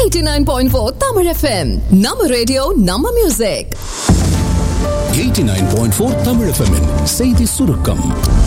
89.4 Tamil FM நம்ம radio நம்ம music 89.4 தமிழ் FM -இன் செய்தி சுருக்கம்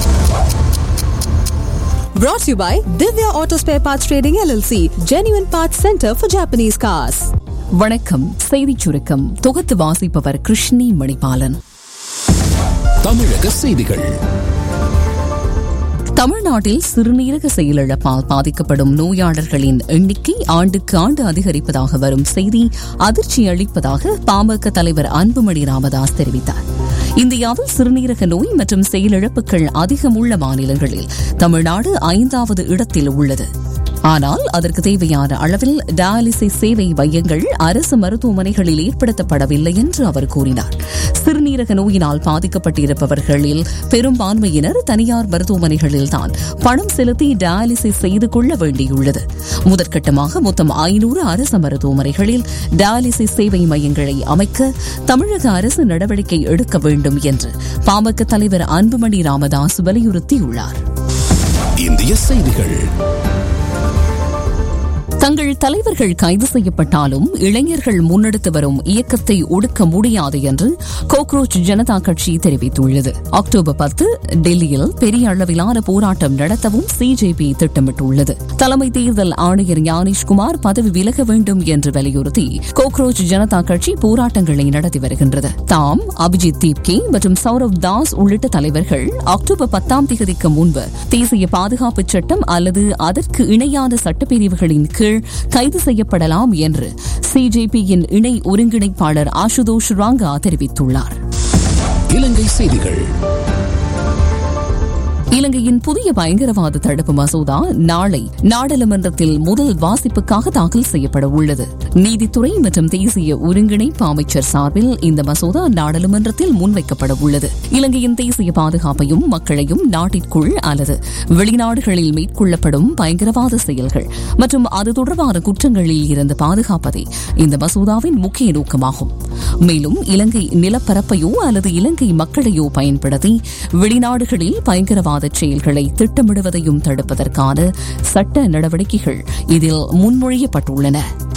Brought to you by Divya Auto Spare Parts Trading LLC, Genuine Parts Center for Japanese Cars. வணக்கம் செய்திச் சுருக்கம் தொகுத்து வாசிப்பவர் கிருஷ்ணி மணிபாலன் தமிழக செய்திகள் தமிழ்நாட்டில் சிறுநீரக செயலிழப்பால் பாதிக்கப்படும் நோயாளர்களின் எண்ணிக்கை ஆண்டுக்கு ஆண்டு அதிகரிப்பதாக வரும் செய்தி அதிர்ச்சி அளிப்பதாக பாமக தலைவர் அன்புமணி ராமதாஸ் தெரிவித்தார் இந்தியாவில் சிறுநீரக நோய் மற்றும் செயலிழப்புகள் அதிகம் உள்ள மாநிலங்களில் தமிழ்நாடு ஐந்தாவது இடத்தில் உள்ளது ஆனால் அதற்கு தேவையான அளவில் டயாலிசிஸ் சேவை மையங்கள் அரசு மருத்துவமனைகளில் ஏற்படுத்தப்படவில்லை என்று அவர் கூறினார் சிறுநீரக நோயினால் பாதிக்கப்பட்டிருப்பவர்களில் பெரும்பான்மையினர் தனியார் மருத்துவமனைகளில்தான் பணம் செலுத்தி டயாலிசிஸ் செய்து கொள்ள வேண்டியுள்ளது முதற்கட்டமாக மொத்தம் ஐநூறு அரசு மருத்துவமனைகளில் டயாலிசிஸ் சேவை மையங்களை அமைக்க தமிழக அரசு நடவடிக்கை எடுக்க வேண்டும் என்று பாமக தலைவர் அன்புமணி ராமதாஸ் வலியுறுத்தியுள்ளார் இந்திய செய்திகள் தங்கள் தலைவர்கள் கைது செய்யப்பட்டாலும் இளைஞர்கள் முன்னெடுத்து வரும் இயக்கத்தை ஒடுக்க முடியாது என்று கோக்ரோச் ஜனதா கட்சி தெரிவித்துள்ளது அக்டோபர் பத்து டெல்லியில் பெரிய அளவிலான போராட்டம் நடத்தவும் சிஜேபி திட்டமிட்டுள்ளது தலைமை தேர்தல் ஆணையர் ஞானேஷ்குமார் பதவி விலக வேண்டும் என்று வலியுறுத்தி கோக்ரோச் ஜனதா கட்சி போராட்டங்களை நடத்தி வருகின்றது தாம் அபிஜித் தீப்கே மற்றும் சௌரவ் தாஸ் உள்ளிட்ட தலைவர்கள் அக்டோபர் பத்தாம் தேதிக்கு முன்பு தேசிய பாதுகாப்பு சட்டம் அல்லது அதற்கு இணையான சட்டப்பிரிவுகளின் கீழ் கைது செய்யப்படலாம் என்று சிஜேபியின் இணை ஒருங்கிணைப்பாளர் ஆசுதோஷ் ராங்கா தெரிவித்துள்ளார் இலங்கை செய்திகள் இலங்கையின் புதிய பயங்கரவாத தடுப்பு மசோதா நாளை நாடாளுமன்றத்தில் முதல் வாசிப்புக்காக தாக்கல் செய்யப்பட உள்ளது நீதித்துறை மற்றும் தேசிய ஒருங்கிணைப்பு அமைச்சர் சார்பில் இந்த மசோதா நாடாளுமன்றத்தில் முன்வைக்கப்பட உள்ளது இலங்கையின் தேசிய பாதுகாப்பையும் மக்களையும் நாட்டிற்குள் அல்லது வெளிநாடுகளில் மேற்கொள்ளப்படும் பயங்கரவாத செயல்கள் மற்றும் அது தொடர்பான குற்றங்களில் இருந்து பாதுகாப்பதே இந்த மசோதாவின் முக்கிய நோக்கமாகும் மேலும் இலங்கை நிலப்பரப்பையோ அல்லது இலங்கை மக்களையோ பயன்படுத்தி வெளிநாடுகளில் பயங்கரவாத செயல்களை திட்டமிடுவதையும் தடுப்பதற்கான சட்ட நடவடிக்கைகள் இதில் முன்மொழியப்பட்டுள்ளன